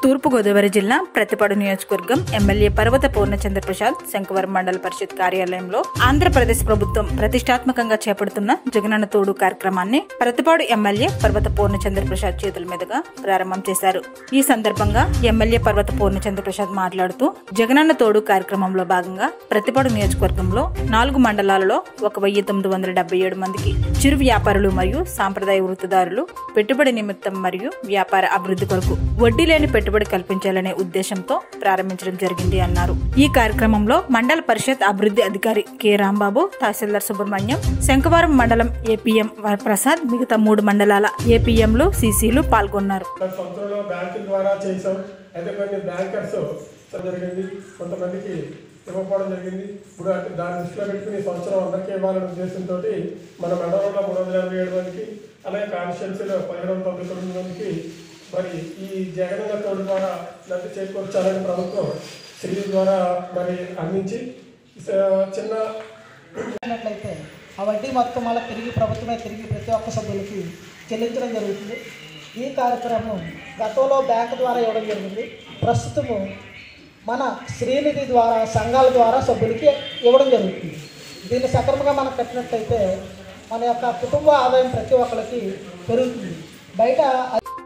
తూర్పుగోదావరి జిల్లా ప్రతిపాడు నియోజకవర్గం ఎమ్మెల్యే పర్వత పూర్ణచంద్ర ప్రసాద్ శంకవరం మండల పరిషత్ కార్యాలయంలో ఆంధ్రప్రదేశ్ ప్రభుత్వం ప్రతిష్టాత్మకంగా చేపడుతున్న జగనన్న తోడు కార్యక్రమాన్ని ప్రతిపాడు ఎమ్మెల్యే పర్వత పూర్ణచంద్ర ప్రసాద్ చేతుల మీదుగా ప్రారంభం చేశారు ఈ సందర్భంగా ఎమ్మెల్యే పర్వత పూర్ణచంద్ర ప్రసాద్ మాట్లాడుతూ జగనన్న తోడు కార్యక్రమంలో భాగంగా ప్రతిపాడు నియోజకవర్గంలో నాలుగు మండలాలలో ఒక వెయ్యి తొమ్మిది వందల డెబ్బై ఏడు మందికి చిరు వ్యాపారులు మరియు సాంప్రదాయ వృత్తిదారులు పెట్టుబడి నిమిత్తం మరియు వ్యాపార అభివృద్ధి కొరకు వడ్డీ లేని పెట్టుబడి కల్పించాలనే ఉద్దేశంతో ప్రారంభించడం జరిగింది అన్నారు ఈ కార్యక్రమంలో మండల పరిషత్ అభివృద్ధి అధికారి కె రాంబాబు తహసీల్దార్ సుబ్రహ్మణ్యం శంఖవరం మండలం ఏపీఎం వరప్రసాద్ మిగతా మూడు మండలాల ఏపీఎంలు సీసీలు పాల్గొన్నారు మన సొంతంలో బ్యాంకుల ద్వారా చేసాం అయితే కొన్ని బ్యాంకర్స్ జరిగింది కొంతమందికి ఇవ్వకపోవడం జరిగింది ఇప్పుడు అటు దాన్ని దృష్టిలో పెట్టుకుని ఈ సంవత్సరం అందరికీ ఇవ్వాలనే ఉద్దేశంతో మన మండలంలో మూడు వందల ఎనభై ఏడు మందికి అలాగే కాన్స్టిట్యున్సీలో పదిహేడు వందల తొంభై తొమ్మిది మందికి మరి ఈ జగనన్న తోడు ద్వారా లబ్ధి చేకూర్చాలని ప్రభుత్వం శ్రీ ద్వారా మరి అందించి స- చిన్న చూసినట్లయితే ఆ వడ్డీ మొత్తం మళ్ళీ తిరిగి ప్రభుత్వమే తిరిగి ప్రతి ఒక్క సభ్యులకి చెల్లించడం జరుగుతుంది ఈ కార్యక్రమం గతంలో బ్యాంకు ద్వారా ఇవ్వడం జరిగింది ప్రస్తుతము మన శ్రీనిధి ద్వారా సంఘాల ద్వారా సభ్యులకి ఇవ్వడం జరుగుతుంది దీన్ని సక్రమంగా మనం కట్టినట్లయితే మన యొక్క కుటుంబ ఆదాయం ప్రతి ఒక్కరికి పెరుగుతుంది బయట